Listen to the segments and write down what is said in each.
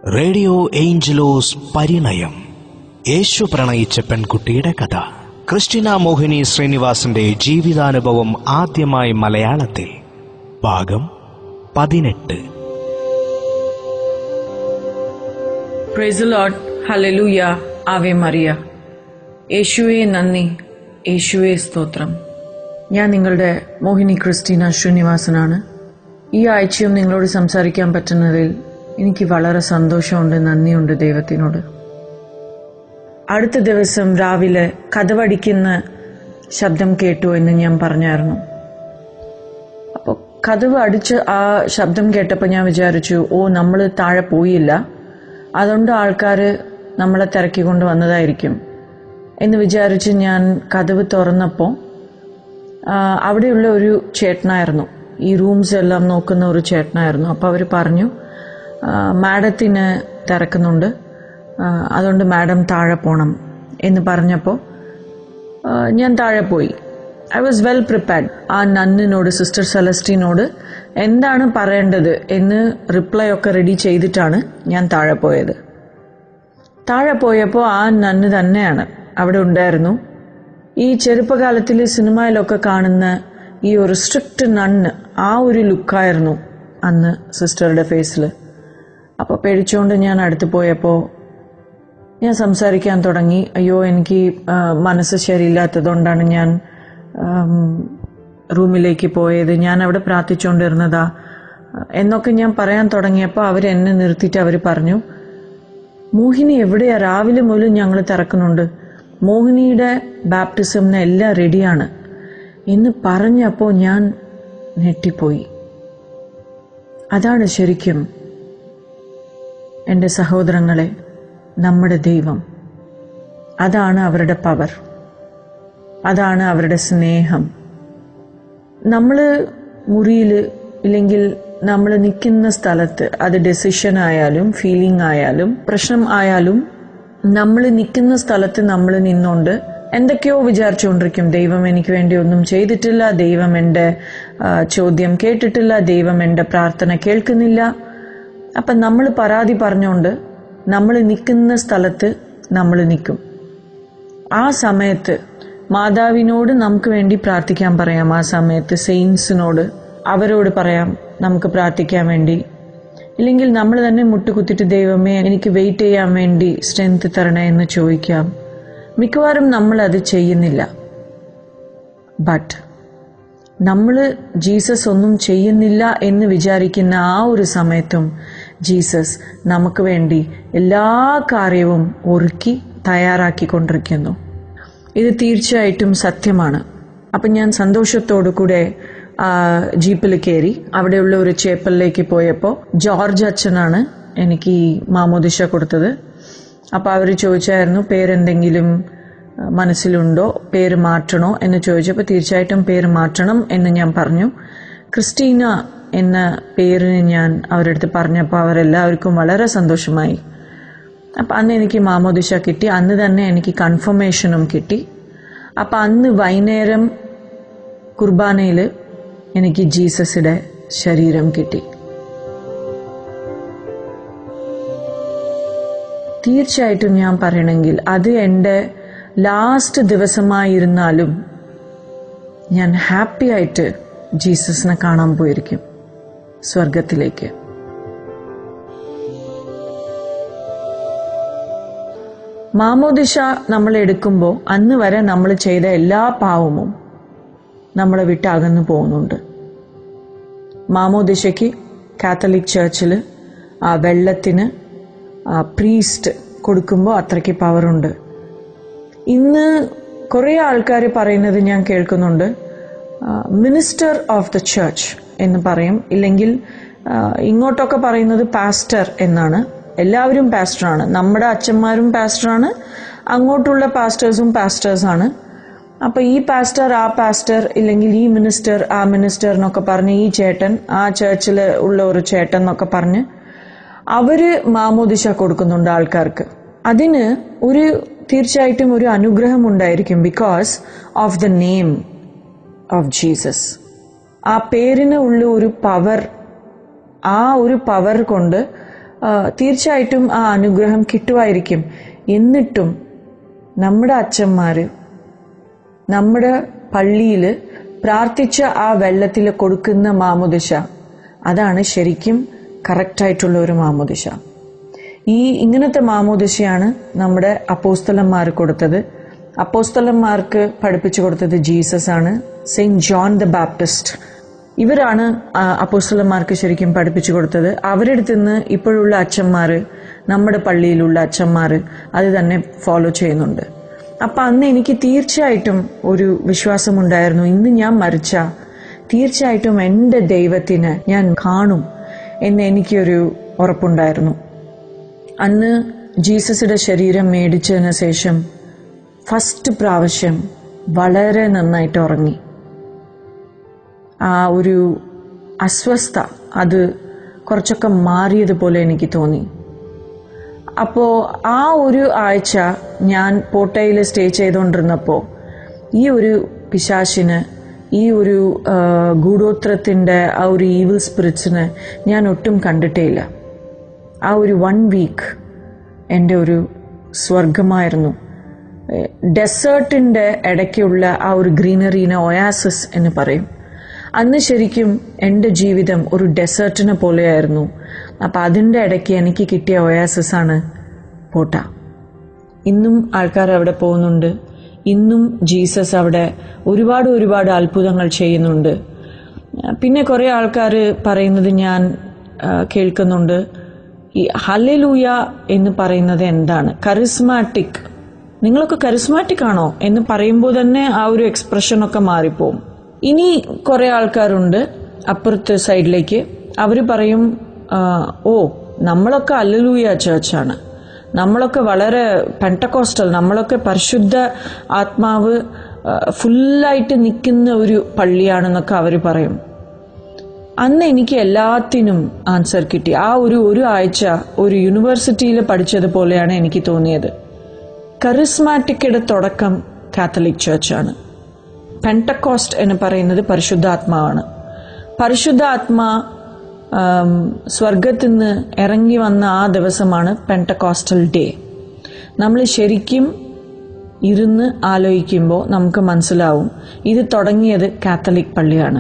radio Angelos പരിണയം യേശു പ്രണയിച്ച പെൺകുട്ടിയുടെ കഥ ക്രിസ്റ്റിന മോഹിനി ശ്രീനിവാസന്റെ ജീവിതാനുഭവം ആദ്യമായി മലയാളത്തിൽ ഭാഗം പതിനെട്ട് പ്രൈസ് ലോഡ് ഹലലൂയ ആവെ മറിയ യേശുവെ നന്ദി യേശുവെ സ്തോത്രം ഞാൻ നിങ്ങളുടെ മോഹിനി ക്രിസ്റ്റീന ശ്രീനിവാസനാണ് ഈ ആഴ്ചയും നിങ്ങളോട് സംസാരിക്കാൻ പറ്റുന്നതിൽ എനിക്ക് വളരെ സന്തോഷമുണ്ട് നന്ദിയുണ്ട് ദൈവത്തിനോട് അടുത്ത ദിവസം രാവിലെ കഥവടിക്കുന്ന ശബ്ദം കേട്ടു എന്ന് ഞാൻ പറഞ്ഞായിരുന്നു അപ്പോൾ കഥവ് അടിച്ച് ആ ശബ്ദം കേട്ടപ്പോൾ ഞാൻ വിചാരിച്ചു ഓ നമ്മൾ താഴെ പോയില്ല അതുകൊണ്ട് ആൾക്കാർ നമ്മളെ തിരക്കിക്കൊണ്ട് വന്നതായിരിക്കും എന്ന് വിചാരിച്ച് ഞാൻ കഥവ് തുറന്നപ്പോൾ ആ, അവിടെയുള്ള ഒരു ചേട്ടനായിരുന്നു ഈ റൂംസ് എല്ലാം നോക്കുന്ന ഒരു ചേട്ടനായിരുന്നു അപ്പോൾ അവർ പറഞ്ഞു ആ, മാഡത്തിന് തിരക്കുന്നുണ്ട് ആ, അതുകൊണ്ട് മാഡം താഴെ പോകണം എന്ന് പറഞ്ഞപ്പോൾ ആ, ഞാൻ താഴെ പോയി ഐ വാസ് വെൽ പ്രിപ്പയർഡ് ആ നന്നിനോട് സിസ്റ്റർ സെലസ്റ്റിനോട് എന്താണ് പറയേണ്ടത് എന്ന് റിപ്ലൈ ഒക്കെ റെഡി ചെയ്തിട്ടാണ് ഞാൻ താഴെ പോയത് താഴെ പോയപ്പോൾ ആ നന്ന് തന്നെയാണ് അവിടെ ഉണ്ടായിരുന്നു ഈ ചെറുപ്പകാലത്തിൽ സിനിമയിലൊക്കെ കാണുന്ന ഈ ഒരു സ്ട്രിക്റ്റ് നണ്ണ് ആ ഒരു ലുക്കായിരുന്നു അന്ന് സിസ്റ്ററുടെ ഫേസിൽ അപ്പോൾ പേടിച്ചുകൊണ്ട് ഞാൻ അടുത്ത് പോയപ്പോൾ ഞാൻ സംസാരിക്കാൻ തുടങ്ങി അയ്യോ എനിക്ക് ആ, മനസ്സ് ശരിയില്ലാത്തതുകൊണ്ടാണ് ഞാൻ ആം, റൂമിലേക്ക് പോയത് ഞാൻ അവിടെ പ്രാർത്ഥിച്ചുകൊണ്ടിരുന്നതാ എന്നൊക്കെ ഞാൻ പറയാൻ തുടങ്ങിയപ്പോൾ അവർ എന്നെ നിർത്തിയിട്ട് അവർ പറഞ്ഞു മോഹിനി എവിടെയാ രാവിലെ മുതൽ ഞങ്ങൾ തിരക്കുന്നുണ്ട് മോഹിനിയുടെ ബാപ്റ്റിസമിന് എല്ലാം റെഡിയാണ് എന്ന് പറഞ്ഞപ്പോൾ ഞാൻ ഞെട്ടിപ്പോയി അതാണ് ശരിക്കും എൻ്റെ സഹോദരങ്ങളെ നമ്മുടെ ദൈവം അതാണ് അവരുടെ പവർ അതാണ് അവരുടെ സ്നേഹം നമ്മൾ മുറിയിൽ ഇല്ലെങ്കിൽ നമ്മൾ നിൽക്കുന്ന സ്ഥലത്ത് അത് ഡെസിഷൻ ആയാലും ഫീലിംഗ് ആയാലും പ്രശ്നം ആയാലും നമ്മൾ നിൽക്കുന്ന സ്ഥലത്ത് നമ്മൾ നിന്നുകൊണ്ട് എന്തൊക്കെയോ വിചാരിച്ചുകൊണ്ടിരിക്കും ദൈവം എനിക്ക് വേണ്ടി ഒന്നും ചെയ്തിട്ടില്ല ദൈവം എൻ്റെ ആ, ചോദ്യം കേട്ടിട്ടില്ല ദൈവം എൻ്റെ പ്രാർത്ഥന കേൾക്കുന്നില്ല അപ്പം നമ്മൾ പരാതി പറഞ്ഞുകൊണ്ട് നമ്മൾ നിൽക്കുന്ന സ്ഥലത്ത് നമ്മൾ നിൽക്കും ആ സമയത്ത് മാതാവിനോട് നമുക്ക് വേണ്ടി പ്രാർത്ഥിക്കാൻ പറയാം ആ സമയത്ത് സെയിൻസിനോട് അവരോട് പറയാം നമുക്ക് പ്രാർത്ഥിക്കാൻ വേണ്ടി ഇല്ലെങ്കിൽ നമ്മൾ തന്നെ മുട്ടുകുത്തിട്ട് ദൈവമേ എനിക്ക് വെയിറ്റ് ചെയ്യാൻ വേണ്ടി സ്ട്രെങ്ത് തരണേ എന്ന് ചോദിക്കാം മിക്കവാറും നമ്മൾ അത് ചെയ്യുന്നില്ല ബട്ട് നമ്മൾ ജീസസ് ഒന്നും ചെയ്യുന്നില്ല എന്ന് വിചാരിക്കുന്ന ആ ഒരു സമയത്തും ജീസസ് നമുക്ക് വേണ്ടി എല്ലാ കാര്യവും ഒരുക്കി തയ്യാറാക്കിക്കൊണ്ടിരിക്കുന്നു ഇത് തീർച്ചയായിട്ടും സത്യമാണ് അപ്പം ഞാൻ സന്തോഷത്തോടു കൂടെ ആ, ജീപ്പിൽ കയറി അവിടെയുള്ള ഒരു ചേപ്പലിലേക്ക് പോയപ്പോൾ ജോർജ് അച്ഛനാണ് എനിക്ക് ഈ മാമോദിശ കൊടുത്തത് അപ്പോൾ അവർ ചോദിച്ചായിരുന്നു പേരെന്തെങ്കിലും ആ, മനസ്സിലുണ്ടോ പേര് മാറ്റണോ എന്ന് ചോദിച്ചപ്പോൾ തീർച്ചയായിട്ടും പേര് മാറ്റണം എന്ന് ഞാൻ പറഞ്ഞു ക്രിസ്റ്റീന എന്ന പേരിന് ഞാൻ അവരുടെ അടുത്ത് പറഞ്ഞപ്പോൾ അവരെല്ലാവർക്കും വളരെ സന്തോഷമായി അപ്പം അന്ന് എനിക്ക് മാമോദിശ കിട്ടി അന്ന് തന്നെ എനിക്ക് കൺഫർമേഷനും കിട്ടി അപ്പം അന്ന് വൈകുന്നേരം കുർബാനയിൽ എനിക്ക് ജീസസിന്റെ ശരീരം കിട്ടി തീർച്ചയായിട്ടും ഞാൻ പറയണമെങ്കിൽ അത് എൻ്റെ ലാസ്റ്റ് ദിവസമായിരുന്നാലും ഞാൻ ഹാപ്പി ആയിട്ട് ജീസസിനെ കാണാൻ പോയിരിക്കും സ്വർഗത്തിലേക്ക് മാമോദിശ നമ്മൾ എടുക്കുമ്പോൾ അന്ന് വരെ നമ്മൾ ചെയ്ത എല്ലാ പാവവും നമ്മളെ വിട്ട് അകന്നു പോകുന്നുണ്ട് മാമോദിശയ്ക്ക് കാത്തലിക് ചർച്ചിൽ ആ വെള്ളത്തിന് ആ പ്രീസ്റ്റ് കൊടുക്കുമ്പോൾ അത്രയ്ക്ക് പവറുണ്ട് ഇന്ന് കുറേ ആൾക്കാർ പറയുന്നത് ഞാൻ കേൾക്കുന്നുണ്ട് മിനിസ്റ്റർ ഓഫ് ദ ചർച്ച് എന്ന് പറയും ഇല്ലെങ്കിൽ ആ, ഇങ്ങോട്ടൊക്കെ പറയുന്നത് പാസ്റ്റർ എന്നാണ് എല്ലാവരും പാസ്റ്ററാണ് നമ്മുടെ അച്ഛന്മാരും പാസ്റ്ററാണ് അങ്ങോട്ടുള്ള പാസ്റ്റേഴ്സും പാസ്റ്റേഴ്സാണ് അപ്പൊ ഈ പാസ്റ്റർ ആ പാസ്റ്റർ ഇല്ലെങ്കിൽ ഈ മിനിസ്റ്റർ ആ മിനിസ്റ്റർ എന്നൊക്കെ പറഞ്ഞ് ഈ ചേട്ടൻ ആ ചർച്ചിൽ ഉള്ള ഒരു ചേട്ടൻ എന്നൊക്കെ പറഞ്ഞ് അവര് മാമോദിശ കൊടുക്കുന്നുണ്ട് ആൾക്കാർക്ക് അതിന് ഒരു തീർച്ചയായിട്ടും ഒരു അനുഗ്രഹം ഉണ്ടായിരിക്കും because of the name of Jesus ആ പേരിന് ഉള്ള ഒരു പവർ ആ ഒരു പവർ കൊണ്ട് ആ, തീർച്ചയായിട്ടും ആ അനുഗ്രഹം കിട്ടുമായിരിക്കും എന്നിട്ടും നമ്മുടെ അച്ഛന്മാര് നമ്മുടെ പള്ളിയിൽ പ്രാർത്ഥിച്ച ആ വെള്ളത്തിൽ കൊടുക്കുന്ന മാമുദിശ അതാണ് ശരിക്കും കറക്റ്റായിട്ടുള്ള ഒരു മാമുദിശ ഈ ഇങ്ങനത്തെ മാമോദിശയാണ് നമ്മുടെ അപ്പോസ്തലന്മാർ കൊടുത്തത് അപ്പോസ്തലന്മാർക്ക് പഠിപ്പിച്ചു കൊടുത്തത് ജീസസ് ആണ് സെയിന്റ് ജോൺ ദ ബാപ്റ്റിസ്റ്റ് ഇവരാണ് ആ, അപ്പോസ്തലന്മാർക്ക് ശരിക്കും പഠിപ്പിച്ചു കൊടുത്തത് അവരുടെ നിന്ന് ഇപ്പോഴുള്ള അച്ഛന്മാർ നമ്മുടെ പള്ളിയിലുള്ള അച്ഛന്മാർ അത് തന്നെ ഫോളോ ചെയ്യുന്നുണ്ട് അപ്പൊ അന്ന് എനിക്ക് തീർച്ചയായിട്ടും ഒരു വിശ്വാസമുണ്ടായിരുന്നു ഇന്ന് ഞാൻ മരിച്ച തീർച്ചയായിട്ടും എൻ്റെ ദൈവത്തിന് ഞാൻ കാണും എന്ന് എനിക്കൊരു ഉറപ്പുണ്ടായിരുന്നു അന്ന് ജീസസിന്റെ ശരീരം മേടിച്ചതിന് ശേഷം ഫസ്റ്റ് പ്രാവശ്യം വളരെ നന്നായിട്ട് ഉറങ്ങി ആ ഒരു അസ്വസ്ഥ അത് കുറച്ചൊക്കെ മാറിയതുപോലെ എനിക്ക് തോന്നി അപ്പോൾ ആ ഒരു ആഴ്ച ഞാൻ പോട്ടയിൽ സ്റ്റേ ചെയ്തുകൊണ്ടിരുന്നപ്പോൾ ഈ ഒരു പിശാശിന് ഈ ഒരു ആ, ഗൂഢോത്രത്തിൻ്റെ ആ ഒരു ഈവിൽ സ്പിരിറ്റ്സിന് ഞാൻ ഒട്ടും കണ്ടിട്ടേ ഇല്ല ആ ഒരു വൺ വീക്ക് എൻ്റെ ഒരു സ്വർഗമായിരുന്നു ഡെസേർട്ടിൻ്റെ ഇടയ്ക്കുള്ള ആ ഒരു ഗ്രീനറീനെ ഒയാസിസ് എന്ന് പറയും അന്ന് ശരിക്കും എൻ്റെ ജീവിതം ഒരു ഡെസേർട്ടിനെ പോലെയായിരുന്നു അപ്പം അതിൻ്റെ ഇടയ്ക്ക് എനിക്ക് കിട്ടിയ ഒയാസിസ് ആണ് പോട്ട ഇന്നും ആൾക്കാർ അവിടെ പോകുന്നുണ്ട് ഇന്നും ജീസസ് അവിടെ ഒരുപാട് ഒരുപാട് അത്ഭുതങ്ങൾ ചെയ്യുന്നുണ്ട് പിന്നെ കുറേ ആൾക്കാർ പറയുന്നത് ഞാൻ ആ, കേൾക്കുന്നുണ്ട് ഈ ഹലലൂയ എന്ന് പറയുന്നത് എന്താണ് കറിസ്മാറ്റിക് നിങ്ങളൊക്കെ കറിസ്മാറ്റിക് ആണോ എന്ന് പറയുമ്പോൾ തന്നെ ആ ഒരു എക്സ്പ്രഷനൊക്കെ മാറിപ്പോവും ഇനി കുറെ ആൾക്കാരുണ്ട് അപ്പുറത്തെ സൈഡിലേക്ക് അവർ പറയും ആ, ഓ നമ്മളൊക്കെ അല്ലലൂയ ചേർച്ചാണ് നമ്മളൊക്കെ വളരെ പെൻറ്റക്കോസ്റ്റൽ നമ്മളൊക്കെ പരിശുദ്ധ ആത്മാവ് ആ, ഫുള്ളായിട്ട് നിൽക്കുന്ന ഒരു പള്ളിയാണെന്നൊക്കെ അവർ പറയും അന്ന് എനിക്ക് എല്ലാത്തിനും ആൻസർ കിട്ടി ആ ഒരു ഒരു ആഴ്ച ഒരു യൂണിവേഴ്സിറ്റിയിൽ പഠിച്ചതുപോലെയാണ് എനിക്ക് തോന്നിയത് കറിസ്മാറ്റിക്കയുടെ തുടക്കം കാത്തലിക് ചർച്ചാണ് പെൻറ്റക്കോസ്റ്റ് എന്ന് പറയുന്നത് പരിശുദ്ധാത്മാവാണ് പരിശുദ്ധാത്മാ ആം, സ്വർഗത്തിൽ നിന്ന് ഇറങ്ങി വന്ന ആ ദിവസമാണ് പെൻറ്റക്കോസ്റ്റൽ ഡേ നമ്മൾ ശരിക്കും ഇരുന്ന് ആലോചിക്കുമ്പോൾ നമുക്ക് മനസ്സിലാവും ഇത് തുടങ്ങിയത് കാത്തലിക് പള്ളിയാണ്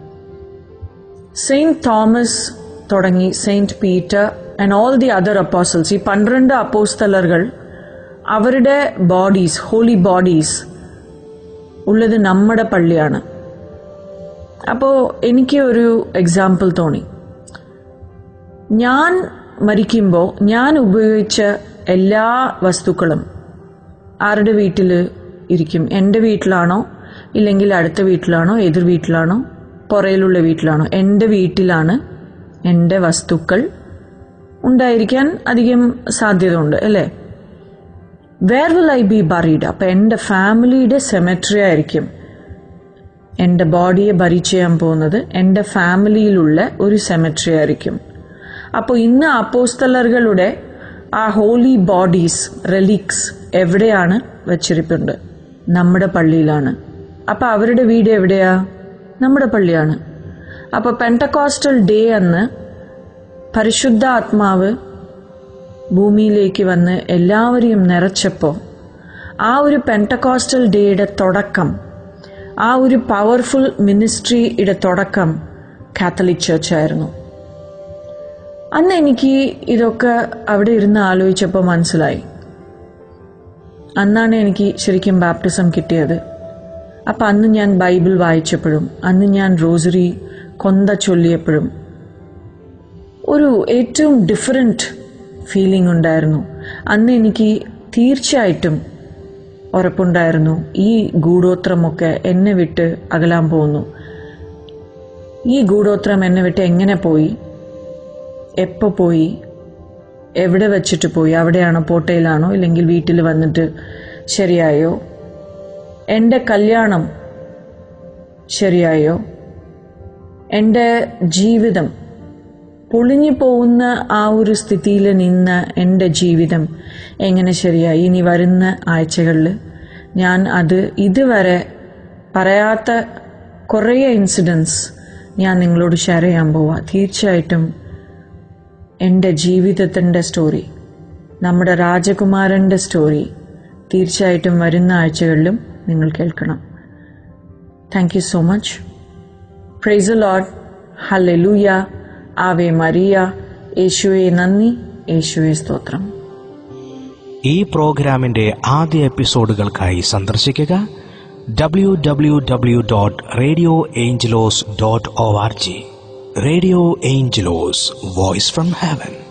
സെയിന്റ് തോമസ് തുടങ്ങി Saint Peter and all the other apostles ഈ പന്ത്രണ്ട് അപ്പോസ്തലர்கள் അവരുടെ ബോഡീസ് ഹോളി ബോഡീസ് ഉള്ളത് നമ്മുടെ പള്ളിയാണ് അപ്പോൾ എനിക്ക് ഒരു എക്സാമ്പിൾ തോന്നി ഞാൻ മരിക്കുമ്പോൾ ഞാൻ ഉപയോഗിച്ച എല്ലാ വസ്തുക്കളും ആരുടെ വീട്ടിൽ ഇരിക്കും എൻ്റെ വീട്ടിലാണോ ഇല്ലെങ്കിൽ അടുത്ത വീട്ടിലാണോ എതിർ വീട്ടിലാണോ പുറയിലുള്ള വീട്ടിലാണോ എൻ്റെ വീട്ടിലാണ് എൻ്റെ വസ്തുക്കൾ ഉണ്ടായിരിക്കാൻ അധികം സാധ്യത ഉണ്ട് അല്ലേ where will I be buried അപ്പം എൻ്റെ ഫാമിലിയുടെ സെമെട്രി ആയിരിക്കും എൻ്റെ ബോഡിയെ ബറി ചെയ്യാൻ പോകുന്നത് എൻ്റെ ഫാമിലിയിലുള്ള ഒരു സെമെട്രി ആയിരിക്കും അപ്പോൾ ഇന്ന് അപ്പോസ്തലറുകളുടെ ആ ഹോളി ബോഡീസ് റെലിക്സ് എവിടെയാണ് വച്ചിരിപ്പുണ്ട് നമ്മുടെ പള്ളിയിലാണ് അപ്പോൾ അവരുടെ വീട് എവിടെയാ നമ്മുടെ പള്ളിയാണ് അപ്പോൾ പെൻറ്റക്കോസ്റ്റൽ ഡേ അന്ന് പരിശുദ്ധ ആത്മാവ് ഭൂമിയിലേക്ക് വന്ന് എല്ലാവരെയും നിറച്ചപ്പോൾ ആ ഒരു പെൻറ്റക്കോസ്റ്റൽ ഡേയുടെ തുടക്കം ആ ഒരു പവർഫുൾ മിനിസ്ട്രിയുടെ തുടക്കം കാത്തലിക് ചർച്ചായിരുന്നു അന്ന് എനിക്ക് ഇതൊക്കെ അവിടെ ഇരുന്ന് ആലോചിച്ചപ്പോൾ മനസ്സിലായി അന്നാണ് എനിക്ക് ശരിക്കും ബാപ്റ്റിസം കിട്ടിയത് അപ്പം അന്ന് ഞാൻ ബൈബിൾ വായിച്ചപ്പോഴും അന്ന് ഞാൻ റോസറി കൊന്ത ചൊല്ലിയപ്പോഴും ഒരു ഏറ്റവും ഡിഫറെൻറ്റ് ഫീലിംഗ് ഉണ്ടായിരുന്നു അന്ന് എനിക്ക് തീർച്ചയായിട്ടും ഉറപ്പുണ്ടായിരുന്നു ഈ ഗൂഢോത്രമൊക്കെ എന്നെ വിട്ട് അകലാൻ പോകുന്നു ഈ ഗൂഢോത്രം എന്നെ വിട്ട് എങ്ങനെ പോയി എപ്പോൾ പോയി എവിടെ വെച്ചിട്ട് പോയി അവിടെയാണോ പോട്ടയിലാണോ ഇല്ലെങ്കിൽ വീട്ടിൽ വന്നിട്ട് ശരിയായോ എൻ്റെ കല്യാണം ശരിയായോ എൻ്റെ ജീവിതം പൊളിഞ്ഞു പോകുന്ന ആ ഒരു സ്ഥിതിയിൽ നിന്ന് എൻ്റെ ജീവിതം എങ്ങനെ ശരിയായി ഇനി വരുന്ന ആഴ്ചകളിൽ ഞാൻ അത് ഇതുവരെ പറയാത്ത കുറേ ഇൻസിഡൻസ് ഞാൻ നിങ്ങളോട് ഷെയർ ചെയ്യാൻ പോവാം തീർച്ചയായിട്ടും എൻ്റെ ജീവിതത്തിൻ്റെ സ്റ്റോറി നമ്മുടെ രാജകുമാരൻ്റെ സ്റ്റോറി തീർച്ചയായിട്ടും വരുന്ന ആഴ്ചകളിലും നിങ്ങൾ കേൾക്കണം thank you so much praise lord hallelujah ആവേ മരിയ യേശുവെ നന്ദി യേശുവെ സ്തോത്രം ഈ പ്രോഗ്രാമിന്റെ ആദ്യ എപ്പിസോഡുകൾക്കായി സന്ദർശിക്കുക W W W dot radio Angelos dot O R G radio Angelos voice from heaven